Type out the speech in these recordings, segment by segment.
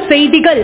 செய்திகள்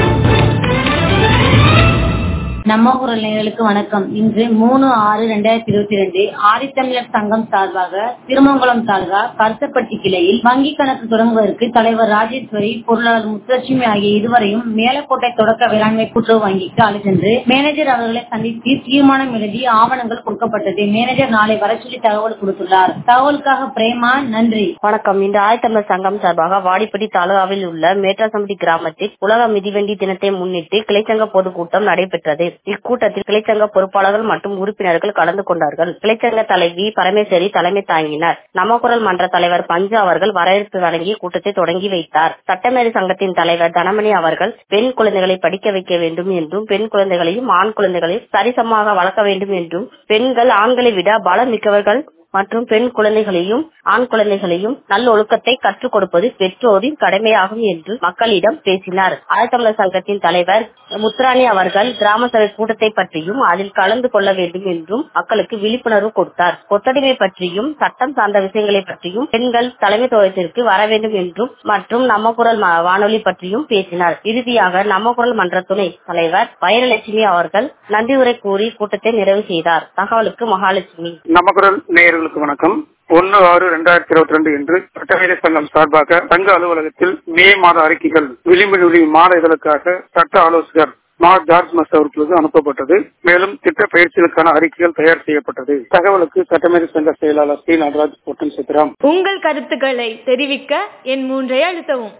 நம்ம குரல் நேயர்களுக்கு வணக்கம் இன்று மூணு ஆறு ரெண்டாயிரத்தி இருபத்தி ரெண்டு ஆதித்தமிழர் சங்கம் சார்பாக திருமங்கலம் தாலுகா கருத்தப்பட்டி கிளையில் வங்கி கணக்கு தொடங்குவதற்கு தலைவர் ராஜேஸ்வரி பொருளாளர் முத்துலட்சுமி ஆகிய இருவரையும் மேலக்கோட்டை தொடக்க வேளாண்மை கூட்டுறவு வங்கிக்கு அழைத்து சென்று மேனேஜர் அவர்களை சந்தித்து தீர்மானம் எழுதி ஆவணங்கள் கொடுக்கப்பட்டது மேனேஜர் நாளை வர சொல்லி தகவல் கொடுத்துள்ளார் தகவலுக்காக பிரேமா நன்றி வணக்கம் இன்று ஆயத்தமிழர் சங்கம் சார்பாக வாடிப்பட்டி தாலுகாவில் உள்ள மேட்டாசம்பட்டி கிராமத்தில் உலக மிதிவண்டி தினத்தை முன்னிட்டு கிளைச்சங்க பொதுக்கூட்டம் நடைபெற்றது இக்கூட்டத்தில் கிளைச்சங்க பொறுப்பாளர்கள் மற்றும் உறுப்பினர்கள் கலந்து கொண்டார்கள் கிளைச்சங்க தலைவி பரமேஸ்வரி தலைமை தாங்கினார் நமக்குரல் மன்ற தலைவர் பஞ்சு அவர்கள் வரவேற்பு வழங்கி கூட்டத்தை தொடங்கி வைத்தார் சட்டமேரி சங்கத்தின் தலைவர் தனமணி அவர்கள் பெண் குழந்தைகளை படிக்க வைக்க வேண்டும் என்றும் பெண் குழந்தைகளையும் ஆண் குழந்தைகளையும் சரிசமமாக வளர்க்க வேண்டும் என்றும் பெண்கள் ஆண்களை விட பலம் மிக்கவர்கள் மற்றும் பெண் குழந்தைகளையும் ஆண் குழந்தைகளையும் நல்லொழுக்கத்தை கற்றுக் கொடுப்பது பெற்றோரின் கடமையாகும் என்று மக்களிடம் பேசினார் ஆழ்த்தமிழர் சங்கத்தின் தலைவர் முத்துராணி அவர்கள் கிராம சபை கூட்டத்தை பற்றியும் அதில் கலந்து கொள்ள வேண்டும் என்றும் மக்களுக்கு விழிப்புணர்வு கொடுத்தார் கொத்தடிமை பற்றியும் சட்டம் சார்ந்த விஷயங்களை பற்றியும் பெண்கள் தலைமைத்துவத்திற்கு வர வேண்டும் என்றும் மற்றும் நம்ம குரல் வானொலி பற்றியும் பேசினார் இறுதியாக நம்ம குரல் மன்ற துணை தலைவர் வைரலட்சுமி அவர்கள் நன்றி உரை கூறி கூட்டத்தை நிறைவு செய்தார் தகவலுக்கு மகாலட்சுமி நமக்குரல் நேயர்களுக்கு வணக்கம் ஒன்னு ஆறு ரெண்டாயிரத்தி இருபத்தி ரெண்டு இன்று சட்டமேதை சங்கம் சார்பாக சங்க அலுவலகத்தில் மே மாத அறிக்கைகள் விளிம்பு மாத இதழுக்காக சட்ட ஆலோசகர் மா ஜார்ஜ் மஸ் அவர்களுக்கு அனுப்பப்பட்டது மேலும் திட்ட பயிற்சிகளுக்கான அறிக்கைகள் தயார் செய்யப்பட்டது தகவலுக்கு சட்டமேதை சங்க செயலாளர் சி நடராஜ் பொட்டன் சித்ராம் உங்கள் கருத்துக்களை தெரிவிக்க என் மூன்றை அழுத்தவும்